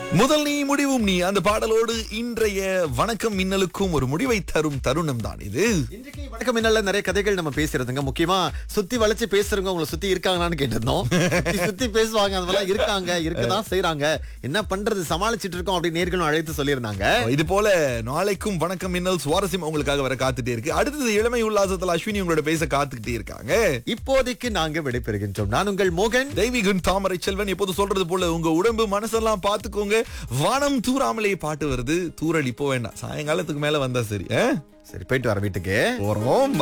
முதல் நீ முடிவும் நீ அந்த பாடலோடு இன்றைய வணக்கம் மின்னலுக்கும் ஒரு முடிவை தரும் தருணம் தான் இது இன்றைக்கு வணக்கம் மின்னல்ல நிறைய கதைகள் நம்ம பேசுறதுங்க முக்கியமா சுத்தி வளைச்சு பேசுறவங்க உங்களை சுத்தி இருக்காங்களான்னு கேட்டிருந்தோம் சுத்தி சுத்தி பேசுவாங்க அந்த மாதிரிலாம் இருக்காங்க இருக்கதான் செய்றாங்க என்ன பண்றது சமாளிச்சிட்டு இருக்கோம் அப்படின்னு நேர்களும் அழைத்து சொல்லியிருந்தாங்க இது போல நாளைக்கும் வணக்கம் மின்னல் சுவாரஸ்யம் உங்களுக்காக வர காத்துட்டே இருக்கு அடுத்தது இளமை உல்லாசத்துல அஸ்வினி உங்களோட பேச காத்துக்கிட்டே இருக்காங்க இப்போதைக்கு நாங்க விடைபெறுகின்றோம் நான் உங்கள் மோகன் தெய்வீகன் தாமரை செல்வன் எப்போது சொல்றது போல உங்க உடம்பு மனசெல்லாம் பாத்துக்கோங்க வானம் தூராமலே பாட்டு வருது தூரல் இப்போ வேண்டாம் சாயங்காலத்துக்கு மேல வந்தா சரி ஆ? சரி போயிட்டு வர வீட்டுக்கு போறோம்